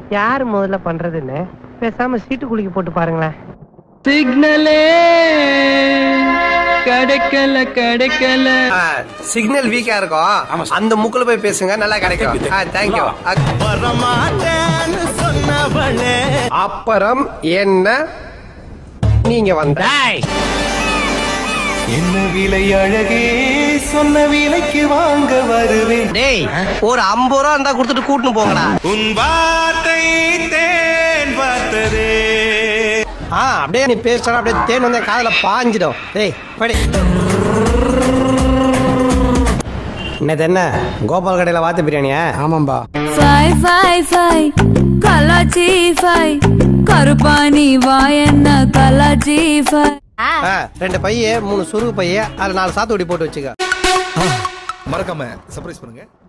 யாரு முதல்ல பண்றதுன்னு பேசாம சீட்டு குலுக்கி போட்டு பாருங்களேன் சிக்னலே கிடைக்கல கிடைக்கல சிக்னல் வீக்கா இருக்கும் அந்த முக்குல போய் பேசுங்க நல்லா கிடைக்கும் தேங்க்யூ வரமாட்டேன்னு சொன்னவளே அப்புறம் என்ன நீங்க வந்த என்ன விலை அழகே சொன்ன விலைக்கு வாங்க வருவேன் டேய் ஒரு ஐம்பது ரூபா இருந்தா கொடுத்துட்டு கூட்டின்னு போங்கடா உன் வார்த்தை தேன் பார்த்ததே ஆ அப்படியே நீ பேசுற அப்படியே தேன் வந்து என் காதுல பாஞ்சிடும் டேய் படி என்னது என்ன கோபால் கடையில வாத்து பிரியாணியா ஆமாம்பா ஃபை ஃபை ஃபை கலாச்சி ஃபை கருப்பாணி வாயன்ன கலாச்சி ஃபை ஆ, ரெண்டு பைய மூணு சுருகு பைய அதுல நாலு சாத்துக்குடி போட்டு வச்சுக்க மறக்காம சர்ப்ரைஸ் பண்ணுங்க